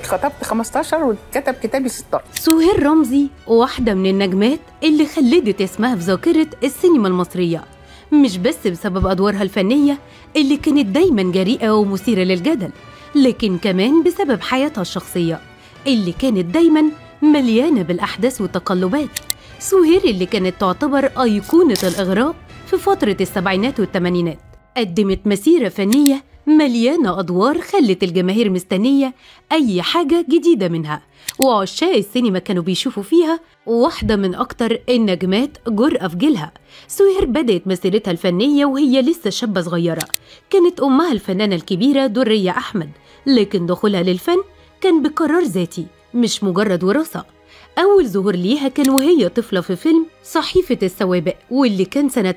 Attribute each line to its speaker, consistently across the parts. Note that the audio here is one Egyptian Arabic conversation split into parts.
Speaker 1: اتخطبت 15 واتكتب كتابي 16
Speaker 2: سهير رمزي واحدة من النجمات اللي خلدت اسمها في ذاكرة السينما المصرية مش بس بسبب أدوارها الفنية اللي كانت دايما جريئة ومثيرة للجدل لكن كمان بسبب حياتها الشخصية اللي كانت دايما مليانة بالأحداث والتقلبات سهير اللي كانت تعتبر أيقونة الإغراء في فترة السبعينات والثمانينات قدمت مسيرة فنية مليانة أدوار خلت الجماهير مستنية أي حاجة جديدة منها وعشاق السينما كانوا بيشوفوا فيها واحدة من أكتر النجمات جرأة في جيلها سهير بدأت مسيرتها الفنية وهي لسه شابة صغيرة كانت أمها الفنانة الكبيرة درية أحمد لكن دخولها للفن كان بقرار ذاتي مش مجرد وراثة أول ظهور ليها كان وهي طفلة في فيلم صحيفة السوابق واللي كان سنة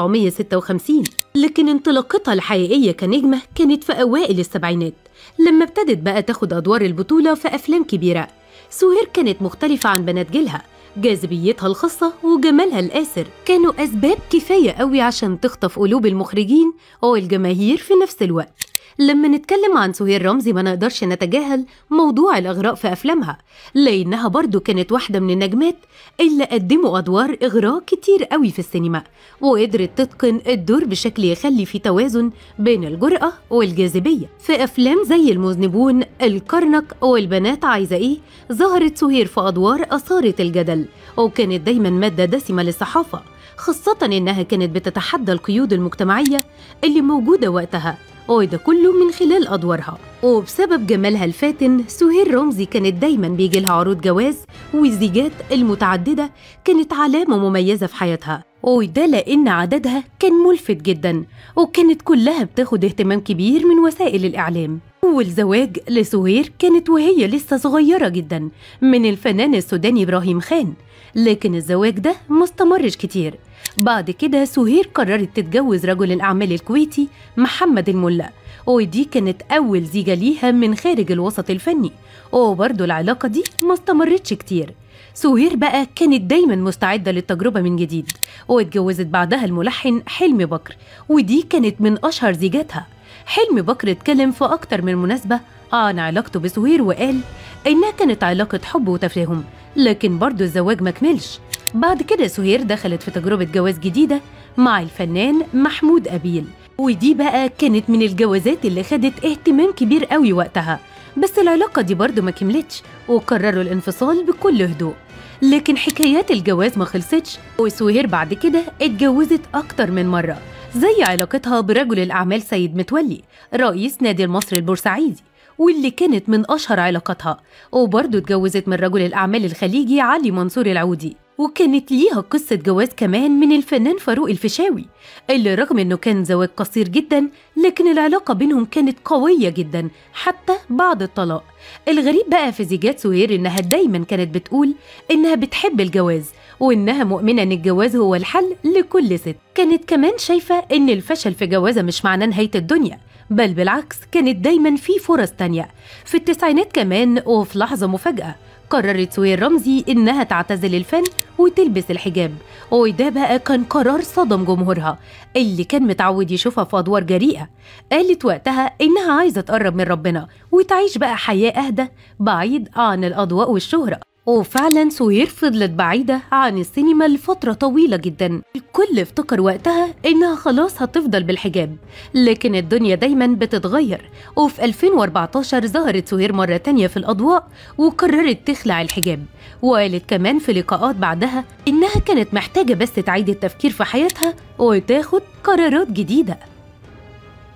Speaker 2: 1956 لكن انطلاقتها الحقيقية كنجمة كانت في أوائل السبعينات لما ابتدت بقى تاخد أدوار البطولة في أفلام كبيرة سهير كانت مختلفة عن بنات جيلها جاذبيتها الخاصة وجمالها الآسر كانوا أسباب كفاية قوي عشان تخطف قلوب المخرجين والجماهير في نفس الوقت لما نتكلم عن سهير رمزي ما نقدرش نتجاهل موضوع الإغراء في أفلامها لأنها برضو كانت واحدة من النجمات اللي قدموا أدوار إغراء كتير قوي في السينما وقدرت تتقن الدور بشكل يخلي في توازن بين الجرأة والجاذبية في أفلام زي المذنبون الكرنك والبنات عايزة إيه ظهرت سهير في أدوار أثارت الجدل وكانت دايما مادة دسمة للصحافة خاصة إنها كانت بتتحدى القيود المجتمعية اللي موجودة وقتها وده كله من خلال أدوارها وبسبب جمالها الفاتن سهير رمزي كانت دايما بيجيلها عروض جواز والزيجات المتعددة كانت علامة مميزة في حياتها وده لأن عددها كان ملفت جدا وكانت كلها بتاخد اهتمام كبير من وسائل الإعلام أول زواج لسهير كانت وهي لسه صغيرة جدا من الفنان السوداني إبراهيم خان لكن الزواج ده مستمرش كتير بعد كده سهير قررت تتجوز رجل الأعمال الكويتي محمد الملا ودي كانت أول زيجة ليها من خارج الوسط الفني وبرضه العلاقة دي ما استمرتش كتير سهير بقى كانت دايما مستعدة للتجربة من جديد واتجوزت بعدها الملحن حلمي بكر ودي كانت من أشهر زيجاتها حلمي بكر اتكلم في أكتر من مناسبة عن علاقته بسهير وقال إنها كانت علاقة حب وتفاهم لكن برضه الزواج مكملش بعد كده سهير دخلت في تجربة جواز جديدة مع الفنان محمود أبيل ودي بقى كانت من الجوازات اللي خدت اهتمام كبير قوي وقتها بس العلاقة دي برضه ما كملتش وقرروا الانفصال بكل هدوء لكن حكايات الجواز ما خلصتش وسهير بعد كده اتجوزت أكتر من مرة زي علاقتها برجل الأعمال سيد متولي رئيس نادي المصري البورسعيدي واللي كانت من أشهر علاقاتها وبرضه اتجوزت من رجل الأعمال الخليجي علي منصور العودي وكانت ليها قصة جواز كمان من الفنان فاروق الفيشاوي اللي رغم انه كان زواج قصير جدا لكن العلاقة بينهم كانت قوية جدا حتى بعد الطلاق الغريب بقى في زيجات سهير انها دايما كانت بتقول انها بتحب الجواز وانها مؤمنة ان الجواز هو الحل لكل ست كانت كمان شايفة ان الفشل في جوازة مش معناه نهاية الدنيا بل بالعكس كانت دايما في فرص تانية في التسعينات كمان وفي لحظة مفاجأة قررت سهير رمزي إنها تعتزل الفن وتلبس الحجاب وده بقى كان قرار صدم جمهورها اللي كان متعود يشوفها في أدوار جريئة قالت وقتها إنها عايزة تقرب من ربنا وتعيش بقى حياة أهدى بعيد عن الأضواء والشهرة وفعلا سهير فضلت بعيدة عن السينما لفترة طويلة جدا الكل افتكر وقتها إنها خلاص هتفضل بالحجاب لكن الدنيا دايما بتتغير وفي 2014 ظهرت سهير مرة تانية في الأضواء وقررت تخلع الحجاب وقالت كمان في لقاءات بعدها إنها كانت محتاجة بس تعيد التفكير في حياتها وتاخد قرارات جديدة